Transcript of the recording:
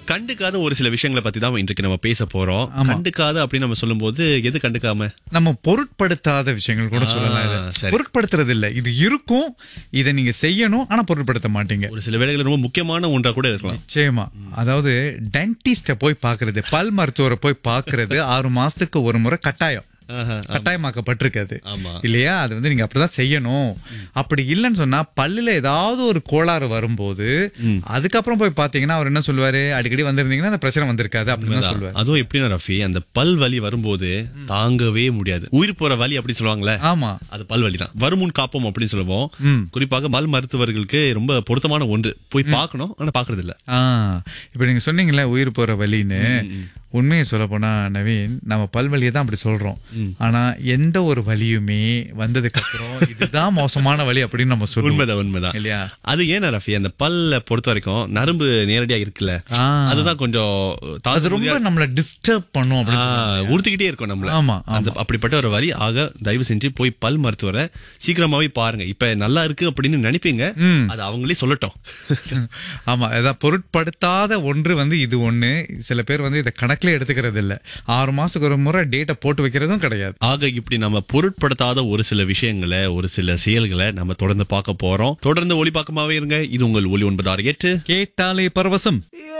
கண்டுக்காத ஒரு சில விஷயங்களை பத்தி தான் இன்றைக்கு நம்ம பேச போறோம் கண்டுக்காத அப்படின்னு நம்ம சொல்லும்போது எது கண்டுக்காம நம்ம பொருட்படுத்தாத விஷயங்கள் கூட சொல்லலாம் இதை. சரி. பொருட்படுத்துறது இல்ல இது இருக்கும் இதை நீங்க செய்யணும் ஆனா பொருட்படுத்த மாட்டீங்க ஒரு சில வேலைகள் ரொம்ப முக்கியமான ஒன்றா கூட இருக்கலாம் நிச்சயமா அதாவது டென்டிஸ்ட போய் பாக்குறது பல் மருத்துவரை போய் பாக்குறது ஆறு மாசத்துக்கு ஒரு முறை கட்டாயம் ஆஹா, கட்டாயமாக்கப்பட்டிருக்காது ஆமா. இல்லையா அது வந்து நீங்க அப்படிதான் செய்யணும் அப்படி இல்லைன்னு சொன்னா பல்லுல ஏதாவது ஒரு கோளாறு வரும்போது அதுக்கப்புறம் போய் பாத்தீங்கன்னா அவர் என்ன சொல்லுவாரு அடிக்கடி வந்திருந்தீங்கன்னா அந்த பிரச்சனை வந்திருக்காது அப்படின்னு தான் சொல்லுவாரு அதுவும் எப்படின்னா ரஃபி அந்த பல் வலி வரும்போது தாங்கவே முடியாது உயிர் போற வலி அப்படி சொல்லுவாங்களே ஆமா அது பல் வலி தான் வருமுன் காப்போம் அப்படின்னு சொல்லுவோம் ம். குறிப்பாக பல் மருத்துவர்களுக்கு ரொம்ப பொருத்தமான ஒன்று போய் பார்க்கணும் ஆனா பாக்குறது இல்ல ஆ இப்ப நீங்க சொன்னீங்கல்ல உயிர் போற வலின்னு உண்மையை சொல்ல போனா நவீன் நம்ம பல்வலியை தான் அப்படி சொல்றோம் ஆனா எந்த ஒரு வலியுமே வந்ததுக்கு அப்புறம் இதுதான் மோசமான வலி அப்படின்னு நம்ம சொல்லுவோம் உண்மைதான் உண்மைதான் இல்லையா அது ஏன் ரஃபி அந்த பல்ல பொறுத்த வரைக்கும் நரம்பு நேரடியா இருக்குல்ல ஆ. அதுதான் கொஞ்சம் தாங்க அது ரொம்ப நம்மள டிஸ்டர்ப் பண்ணும் ஆ, அப்படின்னு உறுத்திக்கிட்டே இருக்கும் நம்மள ஆமா, அந்த அப்படிப்பட்ட ஒரு வலி ஆக தயவு செஞ்சு போய் பல் மருத்துவரை சீக்கிரமாவே பாருங்க இப்ப நல்லா இருக்கு அப்படின்னு நினைப்பீங்க அது அவங்களே சொல்லட்டும் ஆமா அதான் பொருட்படுத்தாத ஒன்று வந்து இது ஒண்ணு சில பேர் வந்து இதை கணக்குல எடுத்துக்கிறது இல்ல ஆறு மாசத்துக்கு ஒரு முறை டேட்டை போட்டு வைக்கிறதும் கிடையாது ஆக இப்படி நம்ம பொருட்படுத்தாத ஒரு சில விஷயங்களை ஒரு சில செயல்களை நம்ம தொடர்ந்து பார்க்க போறோம் தொடர்ந்து ஒளி பக்கமாவே இருங்க இது உங்கள் ஒளி ஒன்பது ஆறு எட்டு கேட்டாலே பரவசம்